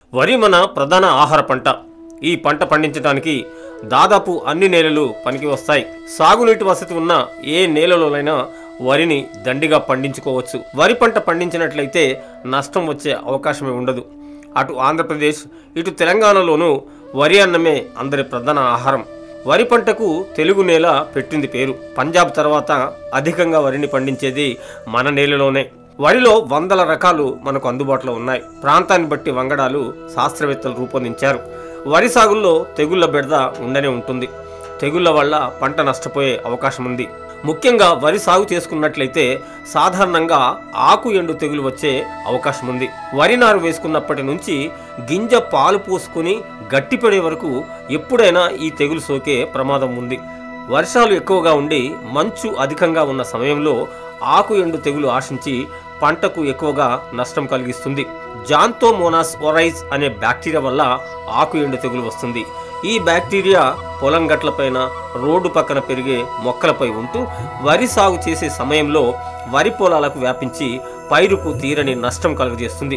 వరి మన ప్రధాన ఆహార పంట ఈ పంట పండించడానికి దాదాపు అన్ని నేలలు పనికి వస్తాయి సాగునీటి వసతి ఉన్న ఏ నేలలోనైనా వరిని దండిగా పండించుకోవచ్చు వరి పంట పండించినట్లయితే నష్టం వచ్చే అవకాశమే ఉండదు అటు ఆంధ్రప్రదేశ్ ఇటు తెలంగాణలోనూ వరి అన్నమే అందరి ప్రధాన ఆహారం వరి పంటకు తెలుగు నేల పెట్టింది పేరు పంజాబ్ తర్వాత అధికంగా వరిని పండించేది మన నేలలోనే వరిలో వందల రకాలు మనకు అందుబాటులో ఉన్నాయి ప్రాంతాన్ని బట్టి వంగడాలు శాస్త్రవేత్తలు రూపొందించారు వరి సాగుల్లో తెగుళ్ల బెడద ఉండనే ఉంటుంది తెగుళ్ల వల్ల పంట నష్టపోయే అవకాశం ఉంది ముఖ్యంగా వరి సాగు చేసుకున్నట్లయితే సాధారణంగా ఆకు ఎండు తెగులు వచ్చే అవకాశం ఉంది వరి నారు వేసుకున్నప్పటి నుంచి గింజ పాలు పోసుకుని గట్టిపడే వరకు ఎప్పుడైనా ఈ తెగులు సోకే ప్రమాదం ఉంది వర్షాలు ఎక్కువగా ఉండి మంచు అధికంగా ఉన్న సమయంలో ఆకు ఎండు తెగులు ఆశించి పంటకు ఎక్కువగా నష్టం కలిగిస్తుంది జాంతోమోనాస్ ఒరైజ్ అనే బ్యాక్టీరియా వల్ల ఆకు ఎండు తెగులు వస్తుంది ఈ బ్యాక్టీరియా పొలం గట్లపైన రోడ్డు పక్కన పెరిగే మొక్కలపై ఉంటూ వరి సాగు చేసే సమయంలో వరి పొలాలకు వ్యాపించి పైరుకు తీరని నష్టం కలుగజేస్తుంది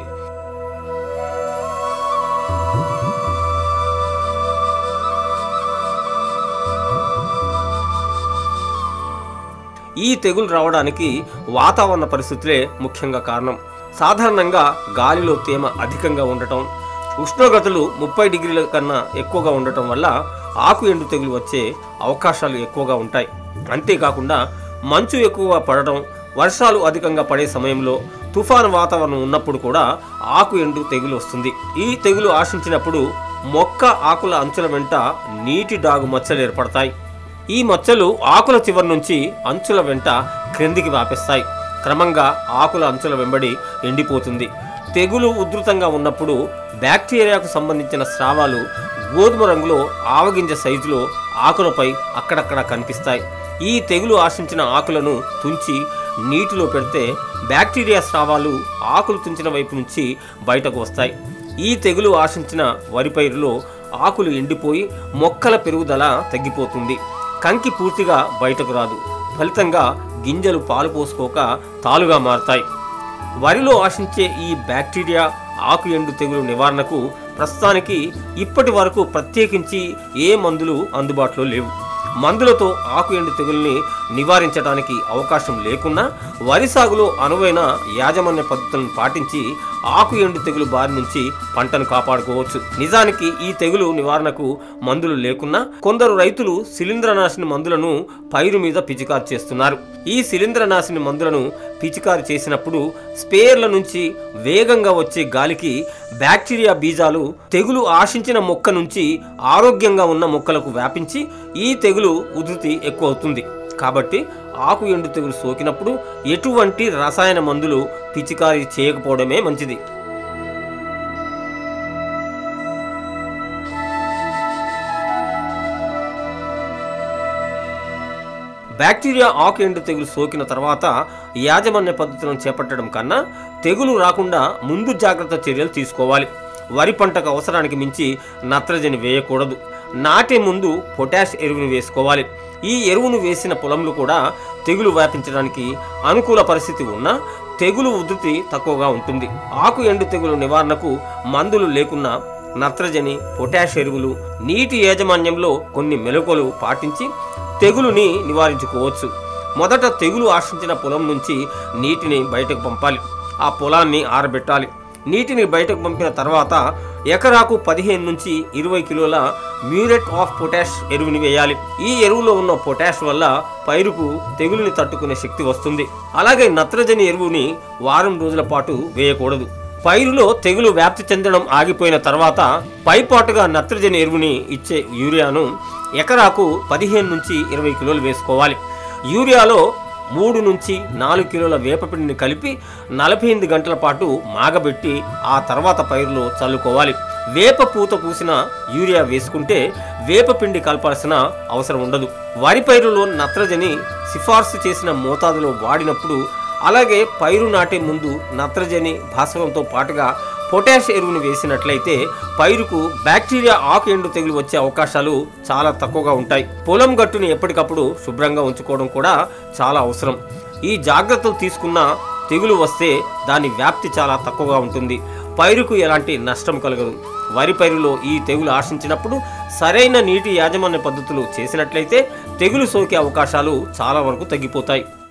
ఈ తెగులు రావడానికి వాతావరణ పరిస్థితులే ముఖ్యంగా కారణం సాధారణంగా గాలిలో తేమ అధికంగా ఉండటం ఉష్ణోగ్రతలు ముప్పై డిగ్రీల కన్నా ఎక్కువగా ఉండటం వల్ల ఆకు ఎండు తెగులు వచ్చే అవకాశాలు ఎక్కువగా ఉంటాయి అంతేకాకుండా మంచు ఎక్కువగా పడటం వర్షాలు అధికంగా పడే సమయంలో తుఫాను వాతావరణం ఉన్నప్పుడు కూడా ఆకు ఎండు తెగులు వస్తుంది ఈ తెగులు ఆశించినప్పుడు మొక్క ఆకుల అంచుల వెంట నీటి డాగు మచ్చలు ఏర్పడతాయి ఈ మచ్చలు ఆకుల చివరి నుంచి అంచుల వెంట క్రిందికి వ్యాపిస్తాయి క్రమంగా ఆకుల అంచుల వెంబడి ఎండిపోతుంది తెగులు ఉధృతంగా ఉన్నప్పుడు బ్యాక్టీరియాకు సంబంధించిన స్రావాలు గోధుమ రంగులో ఆవగింజ సైజులో ఆకులపై అక్కడక్కడ కనిపిస్తాయి ఈ తెగులు ఆశించిన ఆకులను తుంచి నీటిలో పెడితే బ్యాక్టీరియా స్రావాలు ఆకులు తుంచిన వైపు నుంచి బయటకు వస్తాయి ఈ తెగులు ఆశించిన వరి పైరులో ఆకులు ఎండిపోయి మొక్కల పెరుగుదల తగ్గిపోతుంది కంకి పూర్తిగా బయటకు రాదు ఫలితంగా గింజలు పాలు పోసుకోక తాలుగా మారతాయి వరిలో ఆశించే ఈ బ్యాక్టీరియా ఆకు ఎండు తెగులు నివారణకు ప్రస్తుతానికి ఇప్పటి వరకు ప్రత్యేకించి ఏ మందులు అందుబాటులో లేవు మందులతో ఆకు ఎండు తెగుల్ని నివారించడానికి అవకాశం లేకున్నా వరి సాగులో అనువైన యాజమాన్య పద్ధతులను పాటించి ఆకు ఎండు తెగులు బారి నుంచి పంటను కాపాడుకోవచ్చు నిజానికి ఈ తెగులు నివారణకు మందులు లేకున్నా కొందరు రైతులు శిలీంద్రనాశిని మందులను పైరు మీద పిచికారి చేస్తున్నారు ఈ శిలీంద్రనాశిని మందులను పిచికారి చేసినప్పుడు స్పేర్ల నుంచి వేగంగా వచ్చే గాలికి బ్యాక్టీరియా బీజాలు తెగులు ఆశించిన మొక్క నుంచి ఆరోగ్యంగా ఉన్న మొక్కలకు వ్యాపించి ఈ తెగులు ఉధృతి ఎక్కువ అవుతుంది కాబట్టి ఆకు ఎండు తెగులు సోకినప్పుడు ఎటువంటి రసాయన మందులు పిచికారీ చేయకపోవడమే మంచిది బ్యాక్టీరియా ఆకు ఎండు తెగులు సోకిన తర్వాత యాజమాన్య పద్ధతులను చేపట్టడం కన్నా తెగులు రాకుండా ముందు జాగ్రత్త చర్యలు తీసుకోవాలి వరి పంటకు అవసరానికి మించి నత్రజని వేయకూడదు నాటే ముందు పొటాష్ ఎరువును వేసుకోవాలి ఈ ఎరువును వేసిన పొలంలో కూడా తెగులు వ్యాపించడానికి అనుకూల పరిస్థితి ఉన్నా తెగులు ఉధృతి తక్కువగా ఉంటుంది ఆకు ఎండు తెగులు నివారణకు మందులు లేకున్నా నత్రజని పొటాష్ ఎరువులు నీటి యాజమాన్యంలో కొన్ని మెలకువలు పాటించి తెగులుని నివారించుకోవచ్చు మొదట తెగులు ఆశించిన పొలం నుంచి నీటిని బయటకు పంపాలి ఆ పొలాన్ని ఆరబెట్టాలి నీటిని బయటకు పంపిన తర్వాత ఎకరాకు పదిహేను నుంచి ఇరవై కిలోల మ్యూరేట్ ఆఫ్ పొటాష్ ఎరువుని వేయాలి ఈ ఎరువులో ఉన్న పొటాష్ వల్ల పైరుకు తెగులుని తట్టుకునే శక్తి వస్తుంది అలాగే నత్రజని ఎరువుని వారం రోజుల పాటు వేయకూడదు పైరులో తెగులు వ్యాప్తి చెందడం ఆగిపోయిన తర్వాత పైపాటుగా నత్రజని ఎరువుని ఇచ్చే యూరియాను ఎకరాకు పదిహేను నుంచి ఇరవై కిలోలు వేసుకోవాలి యూరియాలో మూడు నుంచి నాలుగు కిలోల వేపపిండిని కలిపి నలభై ఎనిమిది గంటల పాటు మాగబెట్టి ఆ తర్వాత పైరులో చల్లుకోవాలి వేప పూత పూసిన యూరియా వేసుకుంటే వేపపిండి కలపాల్సిన అవసరం ఉండదు వరి పైరులో నత్రజని సిఫార్సు చేసిన మోతాదులో వాడినప్పుడు అలాగే పైరు నాటే ముందు నత్రజని భాస్వరంతో పాటుగా పొటాష్ ఎరువును వేసినట్లయితే పైరుకు బ్యాక్టీరియా ఆకు ఎండు తెగులు వచ్చే అవకాశాలు చాలా తక్కువగా ఉంటాయి పొలం గట్టుని ఎప్పటికప్పుడు శుభ్రంగా ఉంచుకోవడం కూడా చాలా అవసరం ఈ జాగ్రత్తలు తీసుకున్న తెగులు వస్తే దాని వ్యాప్తి చాలా తక్కువగా ఉంటుంది పైరుకు ఎలాంటి నష్టం కలగదు వరి పైరులో ఈ తెగులు ఆశించినప్పుడు సరైన నీటి యాజమాన్య పద్ధతులు చేసినట్లయితే తెగులు సోకే అవకాశాలు చాలా వరకు తగ్గిపోతాయి